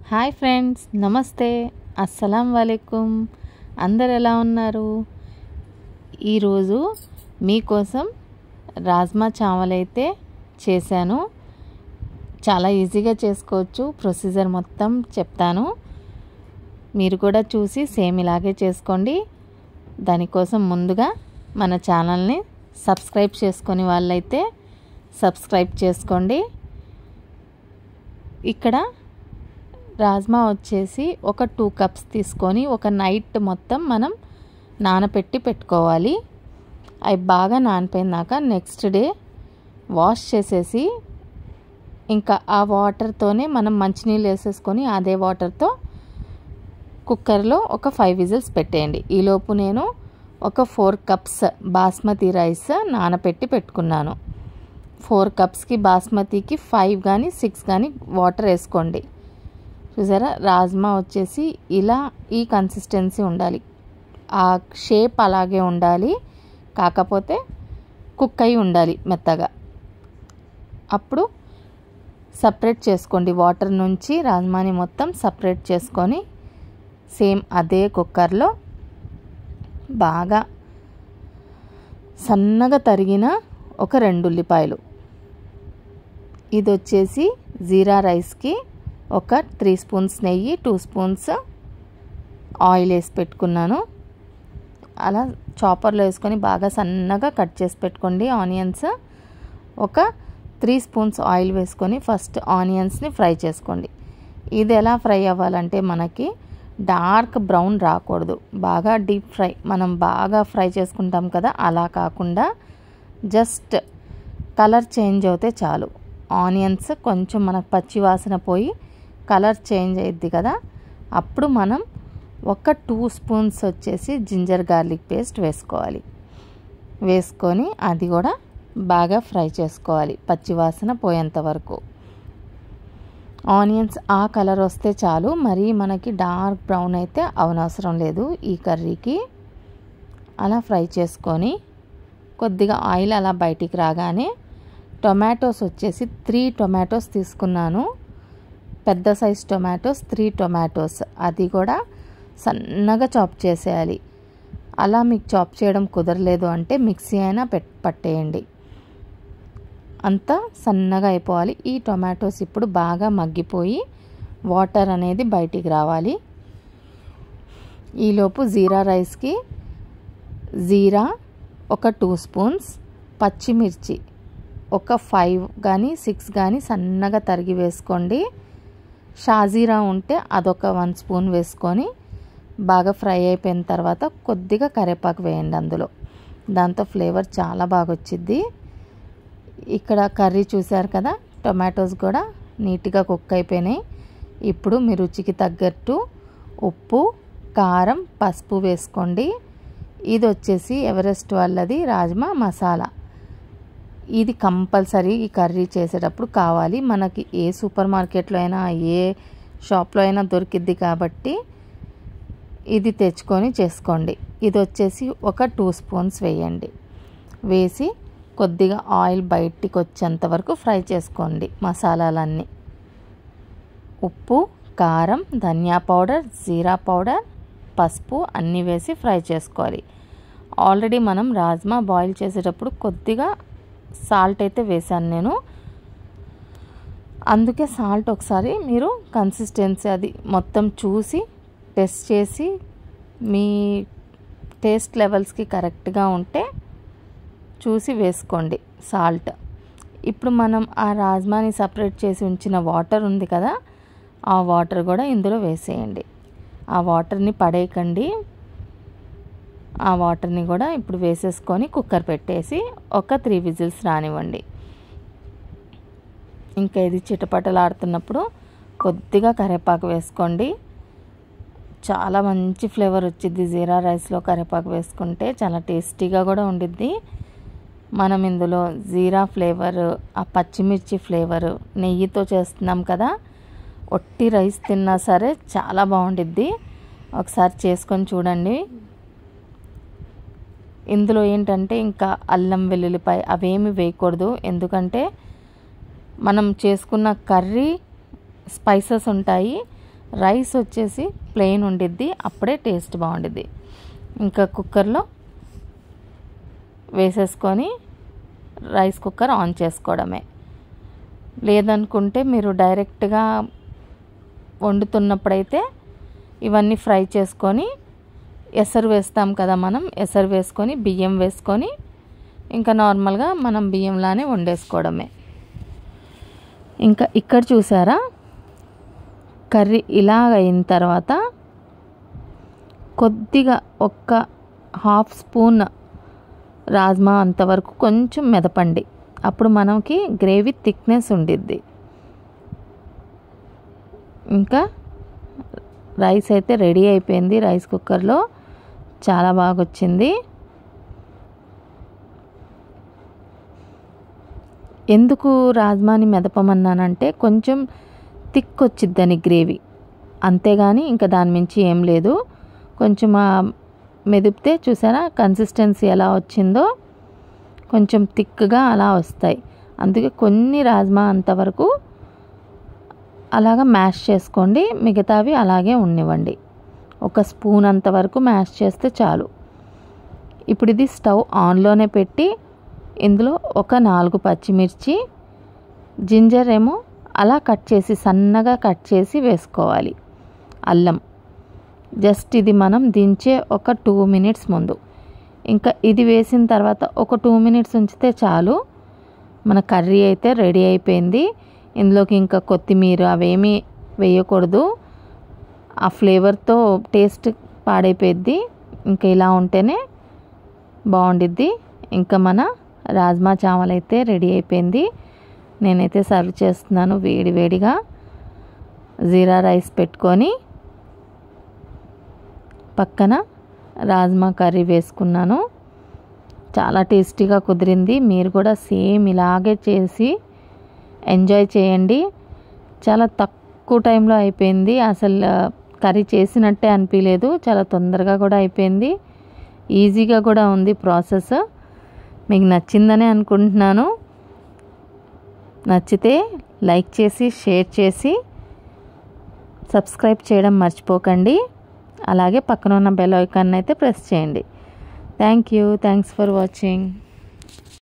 hi friends నమస్తే అస్సలం వాలేకుమ్ అందరు ఎలా ఉన్నారు ఈరోజు మీకోసం రాజ్మా చావల్ అయితే చేశాను చాలా ఈజీగా చేసుకోవచ్చు ప్రొసీజర్ మొత్తం చెప్తాను మీరు కూడా చూసి సేమ్ ఇలాగే చేసుకోండి దానికోసం ముందుగా మన ఛానల్ని సబ్స్క్రైబ్ చేసుకొని వాళ్ళైతే సబ్స్క్రైబ్ చేసుకోండి ఇక్కడ రాజ్మా వచ్చేసి ఒక టూ కప్స్ తీసుకొని ఒక నైట్ మొత్తం మనం నానపెట్టి పెట్టుకోవాలి అవి బాగా నానిపోయినాక నెక్స్ట్ డే వాష్ చేసేసి ఇంకా ఆ వాటర్తోనే మనం మంచినీళ్ళు వేసేసుకొని అదే వాటర్తో కుక్కర్లో ఒక ఫైవ్ విజిల్స్ పెట్టేయండి ఈలోపు నేను ఒక ఫోర్ కప్స్ బాస్మతి రైస్ నానపెట్టి పెట్టుకున్నాను ఫోర్ కప్స్కి బాస్మతికి ఫైవ్ కానీ సిక్స్ కానీ వాటర్ వేసుకోండి చూసారా రాజ్మా వచ్చేసి ఇలా ఈ కన్సిస్టెన్సీ ఉండాలి ఆ షేప్ అలాగే ఉండాలి కాకపోతే కుక్ అయి ఉండాలి మెత్తగా అప్పుడు సపరేట్ చేసుకోండి వాటర్ నుంచి రాజ్మాని మొత్తం సపరేట్ చేసుకొని సేమ్ అదే కుక్కర్లో బాగా సన్నగా తరిగిన ఒక రెండు ఉల్లిపాయలు ఇది వచ్చేసి జీరా రైస్కి ఒక త్రీ స్పూన్స్ నెయ్యి టూ స్పూన్స్ ఆయిల్ వేసి పెట్టుకున్నాను అలా చాపర్లో వేసుకొని బాగా సన్నగా కట్ చేసి పెట్టుకోండి ఆనియన్స్ ఒక త్రీ స్పూన్స్ ఆయిల్ వేసుకొని ఫస్ట్ ఆనియన్స్ని ఫ్రై చేసుకోండి ఇది ఎలా ఫ్రై అవ్వాలంటే మనకి డార్క్ బ్రౌన్ రాకూడదు బాగా డీప్ ఫ్రై మనం బాగా ఫ్రై చేసుకుంటాం కదా అలా కాకుండా జస్ట్ కలర్ చేంజ్ అవుతే చాలు ఆనియన్స్ కొంచెం మనకు పచ్చి వాసన పోయి కలర్ చేంజ్ అయ్యిద్ది కదా అప్పుడు మనం ఒక టూ స్పూన్స్ వచ్చేసి జింజర్ గార్లిక్ పేస్ట్ వేసుకోవాలి వేసుకొని అది కూడా బాగా ఫ్రై చేసుకోవాలి పచ్చి వాసన పోయేంత వరకు ఆనియన్స్ ఆ కలర్ వస్తే చాలు మరి మనకి డార్క్ బ్రౌన్ అయితే అవనవసరం లేదు ఈ కర్రీకి అలా ఫ్రై చేసుకొని కొద్దిగా ఆయిల్ అలా బయటికి రాగానే టొమాటోస్ వచ్చేసి త్రీ టొమాటోస్ తీసుకున్నాను పెద్ద సైజ్ టొమాటోస్ త్రీ టొమాటోస్ అది కూడా సన్నగా చాప్ చేసేయాలి అలా మీకు చాప్ చేయడం కుదరలేదు అంటే మిక్సీ అయినా పెట్ పట్టేయండి అంతా సన్నగా అయిపోవాలి ఈ టొమాటోస్ ఇప్పుడు బాగా మగ్గిపోయి వాటర్ అనేది బయటికి రావాలి ఈలోపు జీరా రైస్కి జీరా ఒక టూ స్పూన్స్ పచ్చిమిర్చి ఒక ఫైవ్ కానీ సిక్స్ కానీ సన్నగా తరిగి వేసుకోండి షాజీరా ఉంటే అదొక వన్ స్పూన్ వేసుకొని బాగా ఫ్రై అయిపోయిన తర్వాత కొద్దిగా కరివేపాకు వేయండి అందులో దాంతో ఫ్లేవర్ చాలా బాగా వచ్చింది ఇక్కడ కర్రీ చూసారు కదా టొమాటోస్ కూడా నీట్గా కుక్ అయిపోయినాయి ఇప్పుడు మీ రుచికి తగ్గట్టు ఉప్పు కారం పసుపు వేసుకోండి ఇది వచ్చేసి ఎవరెస్ట్ వాళ్ళది రాజ్మా మసాలా ఇది కంపల్సరీ ఈ కర్రీ చేసేటప్పుడు కావాలి మనకి ఏ సూపర్ మార్కెట్లో అయినా ఏ షాప్లో అయినా దొరికిద్ది కాబట్టి ఇది తెచ్చుకొని చేసుకోండి ఇది వచ్చేసి ఒక టూ స్పూన్స్ వేయండి వేసి కొద్దిగా ఆయిల్ బయటికి వచ్చేంత వరకు ఫ్రై చేసుకోండి మసాలాలన్నీ ఉప్పు కారం ధనియా పౌడర్ జీరా పౌడర్ పసుపు అన్నీ వేసి ఫ్రై చేసుకోవాలి ఆల్రెడీ మనం రాజ్మా బాయిల్ చేసేటప్పుడు కొద్దిగా సాల్ట్ అయితే వేశాను నేను అందుకే సాల్ట్ ఒకసారి మీరు కన్సిస్టెన్సీ అది మొత్తం చూసి టెస్ట్ చేసి మీ టేస్ట్ లెవెల్స్కి కరెక్ట్గా ఉంటే చూసి వేసుకోండి సాల్ట్ ఇప్పుడు మనం ఆ రాజ్మాని సపరేట్ చేసి ఉంచిన వాటర్ ఉంది కదా ఆ వాటర్ కూడా ఇందులో వేసేయండి ఆ వాటర్ని పడేయకండి ఆ వాటర్ని కూడా ఇప్పుడు వేసేసుకొని కుక్కర్ పెట్టేసి ఒక త్రీ విజిల్స్ రానివ్వండి ఇంకా ఇది చిటపటలాడుతున్నప్పుడు కొద్దిగా కరివేపాకు వేసుకోండి చాలా మంచి ఫ్లేవర్ వచ్చింది జీరా రైస్లో కరివేపాకు వేసుకుంటే చాలా టేస్టీగా కూడా ఉండిద్ది మనం ఇందులో జీరా ఫ్లేవర్ ఆ పచ్చిమిర్చి ఫ్లేవర్ నెయ్యితో చేస్తున్నాం కదా ఒట్టి రైస్ తిన్నా సరే చాలా బాగుండిద్ది ఒకసారి చేసుకొని చూడండి ఇందులో ఏంటంటే ఇంకా అల్లం వెల్లుల్లిపాయ అవేమి వేయకూడదు ఎందుకంటే మనం చేసుకున్న కర్రీ స్పైసెస్ ఉంటాయి రైస్ వచ్చేసి ప్లెయిన్ ఉండిద్ది అప్పుడే టేస్ట్ బాగుండిద్ది ఇంకా కుక్కర్లో వేసేసుకొని రైస్ కుక్కర్ ఆన్ చేసుకోవడమే లేదనుకుంటే మీరు డైరెక్ట్గా వండుతున్నప్పుడైతే ఇవన్నీ ఫ్రై చేసుకొని ఎసరు వేస్తాం కదా మనం ఎసరు వేసుకొని బియ్యం వేసుకొని ఇంకా నార్మల్గా మనం బియ్యంలానే వండేసుకోవడమే ఇంకా ఇక్కడ చూసారా కర్రీ ఇలాగ అయిన తర్వాత కొద్దిగా ఒక్క హాఫ్ స్పూన్ రాజ్మా అంతవరకు కొంచెం మెదపండి అప్పుడు మనకి గ్రేవీ థిక్నెస్ ఉండిద్ది ఇంకా రైస్ అయితే రెడీ అయిపోయింది రైస్ కుక్కర్లో చాలా బాగా వచ్చింది ఎందుకు రాజ్మాని మెదపమన్నానంటే కొంచెం థిక్ వచ్చిద్దని గ్రేవీ అంతేగాని ఇంకా దాని మించి ఏం లేదు కొంచెం మెదిపితే చూసారా కన్సిస్టెన్సీ ఎలా వచ్చిందో కొంచెం థిక్గా అలా వస్తాయి అందుకే కొన్ని రాజ్మా అంతవరకు అలాగా మ్యాష్ చేసుకోండి మిగతావి అలాగే ఉండివ్వండి ఒక స్పూన్ అంతవరకు మ్యాష్ చేస్తే చాలు ఇప్పుడు ఇది స్టవ్ ఆన్లోనే పెట్టి ఇందులో ఒక నాలుగు పచ్చిమిర్చి జింజర్ ఏమో అలా కట్ చేసి సన్నగా కట్ చేసి వేసుకోవాలి అల్లం జస్ట్ ఇది మనం దించే ఒక టూ మినిట్స్ ముందు ఇంకా ఇది వేసిన తర్వాత ఒక టూ మినిట్స్ ఉంచితే చాలు మన కర్రీ అయితే రెడీ అయిపోయింది ఇందులోకి ఇంకా కొత్తిమీర అవేమీ వేయకూడదు ఆ ఫ్లేవర్తో టేస్ట్ పాడైపోయిద్ది ఇంకా ఇలా ఉంటేనే బాగుండిద్ది ఇంకా మన రాజ్మా చావల్ అయితే రెడీ అయిపోయింది నేనైతే సర్వ్ చేస్తున్నాను వేడి వేడిగా జీరా రైస్ పెట్టుకొని పక్కన రాజ్మా కర్రీ వేసుకున్నాను చాలా టేస్టీగా కుదిరింది మీరు కూడా సేమ్ ఇలాగే చేసి ఎంజాయ్ చేయండి చాలా తక్కువ టైంలో అయిపోయింది అసలు కర్రీ చేసినట్టే అనిపించలేదు చాలా తొందరగా కూడా అయిపోయింది ఈజీగా కూడా ఉంది ప్రాసెస్ మీకు నచ్చిందనే అనుకుంటున్నాను నచ్చితే లైక్ చేసి షేర్ చేసి సబ్స్క్రైబ్ చేయడం మర్చిపోకండి అలాగే పక్కన ఉన్న బెల్ ఐకాన్ అయితే ప్రెస్ చేయండి thank you thanks for watching